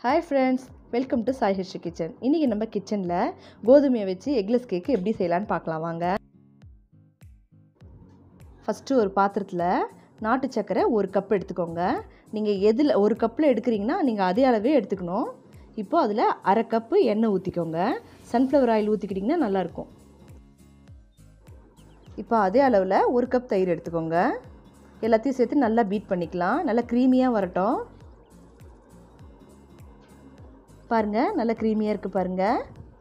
hi friends welcome to Sai History Kitchen இன்றைக்கி நம்ம கிச்சனில் கோதுமையை வச்சு எக்லெஸ் கேக்கு எப்படி செய்யலான்னு பார்க்கலாம் வாங்க ஃபஸ்ட்டு ஒரு பாத்திரத்தில் நாட்டு சர்க்கரை ஒரு கப் எடுத்துக்கோங்க நீங்கள் எதில் ஒரு கப்பில் எடுக்கிறீங்கன்னா நீங்கள் அதே அளவே எடுத்துக்கணும் இப்போது அதில் அரை கப்பு எண்ணெய் ஊற்றிக்கோங்க சன்ஃப்ளவர் ஆயில் ஊற்றிக்கிட்டிங்கன்னா நல்லாயிருக்கும் இப்போ அதே அளவில் ஒரு கப் தயிர் எடுத்துக்கோங்க எல்லாத்தையும் சேர்த்து நல்லா பீட் பண்ணிக்கலாம் நல்லா க்ரீமியாக வரட்டும் பாருங்கள் நல்லா க்ரீமியாக இருக்குது பாருங்கள்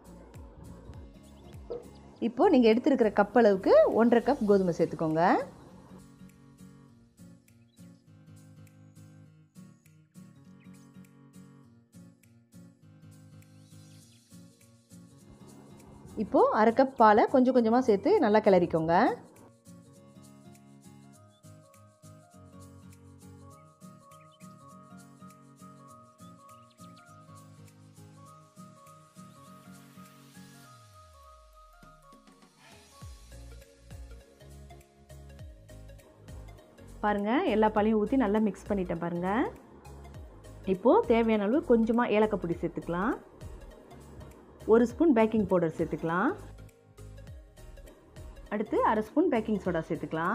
இப்போது நீங்கள் எடுத்துருக்கிற கப் அளவுக்கு ஒன்றரை கப் கோதுமை சேர்த்துக்கோங்க இப்போது அரை கப் பாலை கொஞ்சம் கொஞ்சமாக சேர்த்து நல்லா கிளறிக்கோங்க பாருங்கள் எல்லா பாலையும் ஊற்றி நல்லா மிக்ஸ் பண்ணிட்டேன் பாருங்கள் இப்போது தேவையான அளவு கொஞ்சமாக ஏலக்காய் பொடி சேர்த்துக்கலாம் ஒரு ஸ்பூன் பேக்கிங் பவுடர் சேர்த்துக்கலாம் அடுத்து அரை ஸ்பூன் பேக்கிங் சோடா சேர்த்துக்கலாம்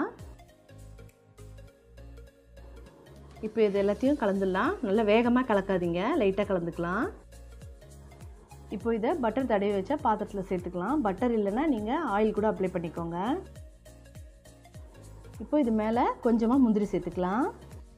இப்போ இது எல்லாத்தையும் கலந்துடலாம் நல்லா வேகமாக கலக்காதீங்க லைட்டாக கலந்துக்கலாம் இப்போ இதை பட்டர் தடவி வச்சா பாத்திரத்தில் சேர்த்துக்கலாம் பட்டர் இல்லைன்னா நீங்கள் ஆயில் கூட அப்ளை பண்ணிக்கோங்க இப்போ இது மேலே கொஞ்சமாக முந்திரி சேர்த்துக்கலாம்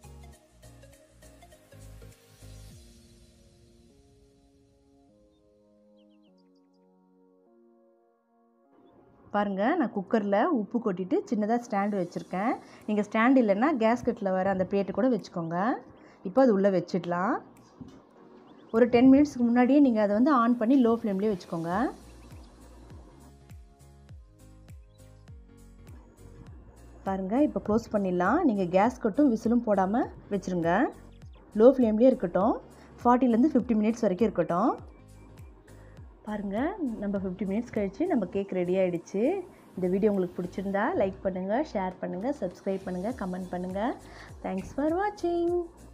பாருங்கள் நான் குக்கரில் உப்பு கொட்டிட்டு சின்னதாக ஸ்டாண்டு வச்சுருக்கேன் நீங்கள் ஸ்டாண்ட் இல்லைன்னா கேஸ்கெட்டில் வர அந்த பிளேட்டு கூட வச்சுக்கோங்க இப்போ அது உள்ளே வச்சிடலாம் ஒரு டென் மினிட்ஸ்க்கு முன்னாடியே நீங்கள் அதை வந்து ஆன் பண்ணி லோ ஃப்ளேம்லேயே வச்சுக்கோங்க பாருங்கள் இப்போ க்ளோஸ் பண்ணிடலாம் நீங்கள் கேஸ் கட்டும் விசிலும் போடாமல் வச்சுருங்க லோ ஃப்ளேம்லேயே இருக்கட்டும் ஃபார்ட்டிலேருந்து ஃபிஃப்டி மினிட்ஸ் வரைக்கும் இருக்கட்டும் பாருங்கள் நம்ம ஃபிஃப்டி மினிட்ஸ் கழித்து நம்ம கேக் ரெடி ஆகிடுச்சு இந்த வீடியோ உங்களுக்கு பிடிச்சிருந்தா லைக் பண்ணுங்கள் ஷேர் பண்ணுங்கள் சப்ஸ்கிரைப் பண்ணுங்கள் கமெண்ட் பண்ணுங்கள் தேங்க்ஸ் ஃபார் வாட்சிங்